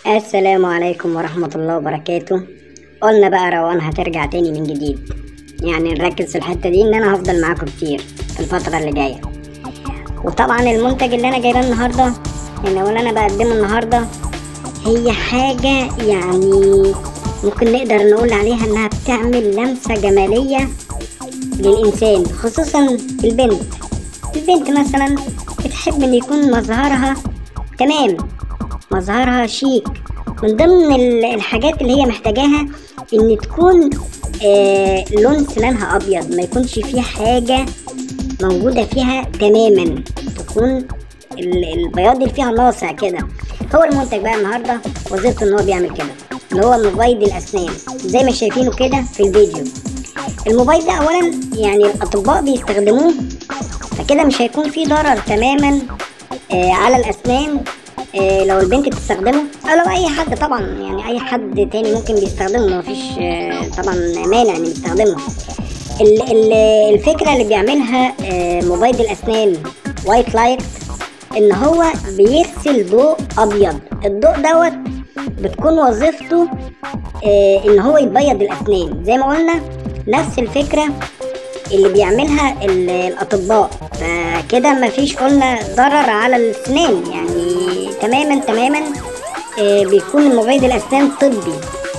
السلام عليكم ورحمة الله وبركاته قلنا بقى روان هترجع تاني من جديد يعني نركز في الحتة دي ان انا هفضل معاكم كتير في الفترة اللي جاية وطبعا المنتج اللي انا جايباه النهاردة يعني واللي انا بقدمه النهاردة هي حاجة يعني ممكن نقدر نقول عليها انها بتعمل لمسة جمالية للإنسان خصوصا البنت البنت مثلا بتحب ان يكون مظهرها تمام مظهرها شيك من ضمن ال- الحاجات اللي هي محتاجاها ان تكون آه لون سنانها ابيض ما يكونش فيه حاجة موجودة فيها تماما تكون ال- البياض اللي فيها ناصع كده هو المنتج بقى النهاردة وظيفته ان هو بيعمل كده اللي هو مبيض الاسنان زي ما شايفينه كده في الفيديو الموبايل ده اولا يعني الاطباء بيستخدموه فكده مش هيكون فيه ضرر تماما آه على الاسنان آه لو البنت بتستخدمه او لو اي حد طبعا يعني اي حد تاني ممكن بيستخدمه مفيش آه طبعا مانع ان يستخدمه ال- ال- الفكره اللي بيعملها آه مبيض الاسنان وايت لايت ان هو بيرسل ضوء ابيض الضوء دوت بتكون وظيفته آه ان هو يبيض الاسنان زي ما قلنا نفس الفكره اللي بيعملها ال- الاطباء فكده مفيش قلنا ضرر على الاسنان يعني تماما تماما آه بيكون مبيض الاسنان طبي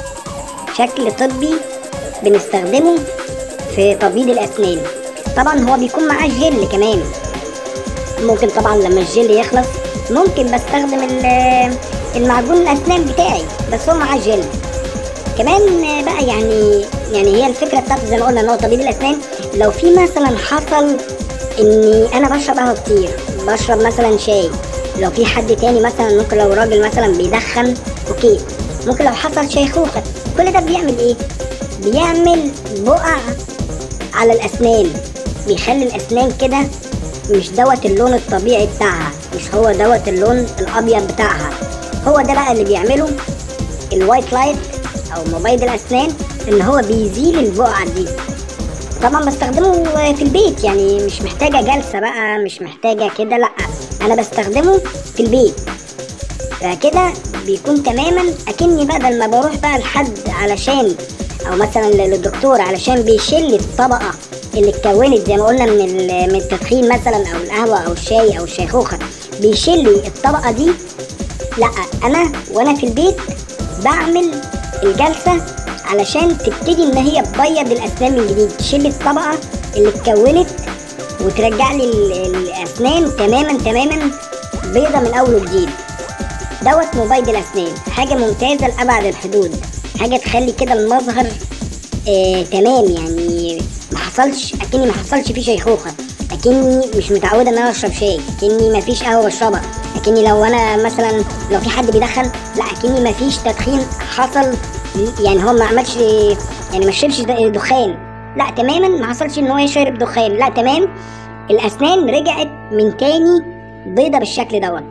شكل طبي بنستخدمه في تبييض الاسنان طبعا هو بيكون معاه جل كمان ممكن طبعا لما الجل يخلص ممكن بستخدم ال- المعجون الاسنان بتاعي بس هو معاه جل كمان بقى يعني يعني هي الفكره بتاعته زي ما قلنا ان هو تبييض الاسنان لو في مثلا حصل اني انا بشرب قهوه كتير بشرب مثلا شاي لو في حد تاني مثلا ممكن لو راجل مثلا بيدخن اوكي ممكن لو حصل شيخوخه كل ده بيعمل ايه بيعمل بقع على الاسنان بيخلي الاسنان كده مش دوت اللون الطبيعي بتاعها مش هو دوت اللون الابيض بتاعها هو ده بقى اللي بيعمله الوايت لايت او مبيض الاسنان ان هو بيزيل البقع دي طبعا بستخدمه في البيت يعني مش محتاجه جلسه بقى مش محتاجه كده لا انا بستخدمه في البيت فكده بيكون تماما اكني بدل ما بروح بقى لحد علشان او مثلا للدكتور علشان بيشيل الطبقه اللي اتكونت زي ما قلنا من ال- من التدخين مثلا او القهوه او الشاي او الشيخوخه بيشيل لي الطبقه دي لا انا وانا في البيت بعمل الجلسه علشان تبتدي ان هي تبيض الاسنان من جديد تشيل الطبقه اللي اتكونت وترجع لي ال- الاسنان تماما تماما بيضه من اول وجديد دوت مبيض الاسنان حاجه ممتازه لابعد الحدود حاجه تخلي كده المظهر آه تمام يعني ما حصلش اكني ما حصلش فيه شيخوخه اكني مش متعوده ان انا اشرب شاي اكني ما فيش قهوه بشربها اكني لو انا مثلا لو في حد بيدخن لا اكني ما فيش تدخين حصل يعني هو ما عملش يعني ما شربش د- دخان لا تماما ما حصلش ان هو يشرب دخان لا تمام الاسنان رجعت من تاني بيضه بالشكل دوت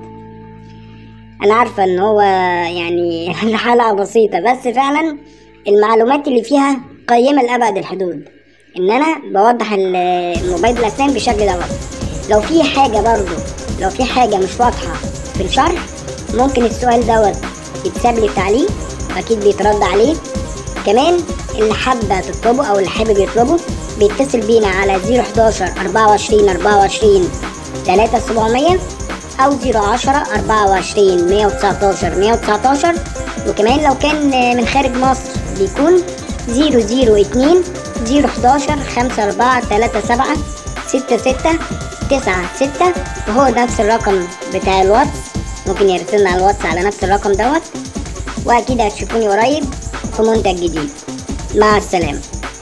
انا عارفه ان هو يعني الحلقه بسيطه بس فعلا المعلومات اللي فيها قيمه لابعد الحدود ان انا بوضح ال- الموبايل الاسنان بالشكل دوت لو في حاجه برضو لو في حاجه مش واضحه في الشرح ممكن السؤال دوت يتساب لي تعليق اكيد بيترد عليه كمان اللي حابه تطلبه او اللي حابب يطلبه بيتصل بينا على 011 24 24 3700 او 010 24 119 119 وكمان لو كان من خارج مصر بيكون 002 011 54 37 66 96 وهو نفس الرقم بتاع الواتس ممكن يرسلنا على الواتس على نفس الرقم دوت واكيد هتشوفوني قريب في منتج جديد مع السلامه